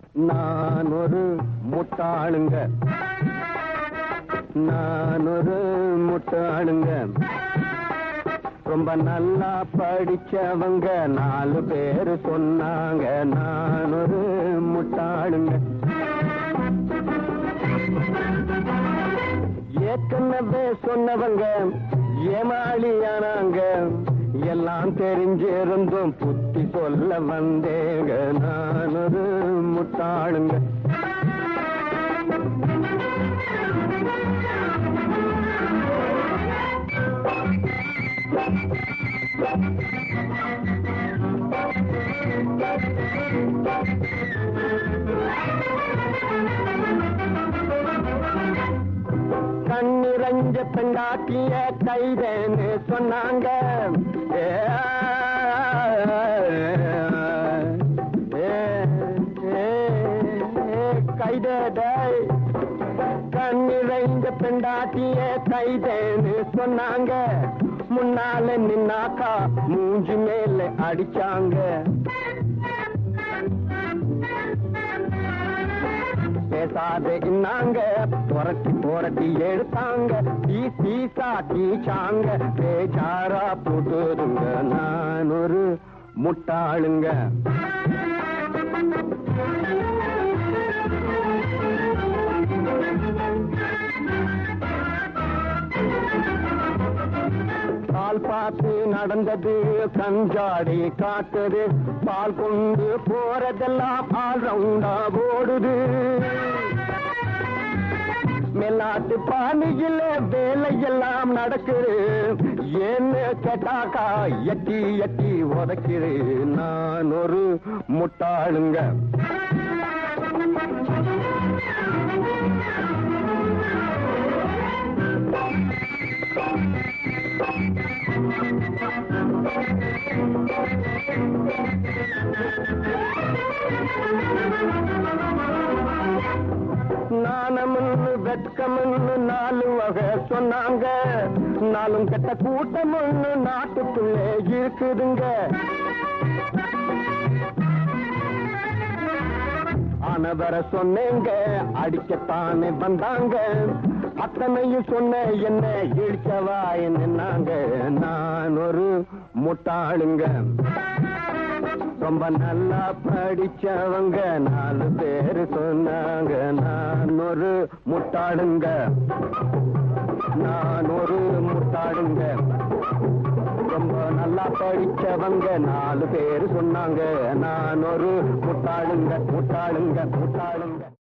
நான் ஒரு முட்டாளுங்க நான் ஒரு முட்டாளுங்க ரொம்ப நல்லா படிச்சவங்க நாலு பேரு சொன்னாங்க நான் ஒரு முட்டாளுங்க ஏற்கனவே சொன்னவங்க ஏமாளியானாங்க எல்லாம் தெரிஞ்சிருந்தும் புத்தி சொல்ல வந்தேங்க நான் ஒரு முட்டாளுங்க கண்ணிரஞ்ச பெண்டாட்டிய கைதேன்னு சொன்னாங்க ஏ, ஏ, ஏ, ஏ, கைதேடை கண்ணிறைஞ்ச பெண்டாட்டிய கைதேன்னு சொன்னாங்க முன்னால நின்னாக்கா மூஞ்சி மேல அடிச்சாங்க பேசாத இன்னாங்க புரட்டி புரட்டி எடுத்தாங்க டீ டீசா டீச்சாங்க பேச்சாரா புட்டுருங்க நான் ஒரு முட்டாளுங்க பால் பார்த்து நடந்தது கஞ்சாடி காட்டுது பால் கொண்டு போறதெல்லாம் ஆல் ரவுண்டா ஓடுது மேலாட்டு பாணியில வேலையெல்லாம் நடக்குது ஏன்னு கேட்டாக்கா எட்டி எட்டி உதைக்குது நான் ஒரு முட்டாளுங்க நாணம்னு வெட்கம்னு நாலு வகை சொன்னாங்க நாளும் கெட்ட கூட்டம்னு நாட்டுக்குள்ளே இருக்குதுங்க ஆனவர சொன்னேங்க அடிக்கத்தானே வந்தாங்க அத்தனையும் சொன்ன என்ன இழிச்சவா என்னங்க நான் ஒரு முட்டாளுங்க ரொம்ப நல்லா படிச்சவங்க நாலு பேரு சொன்னாங்க நான் ஒரு முட்டாளுங்க நான் ஒரு முட்டாளுங்க ரொம்ப நல்லா படிச்சவங்க நாலு பேரு சொன்னாங்க நான் ஒரு முட்டாளுங்க முட்டாளுங்க முட்டாளுங்க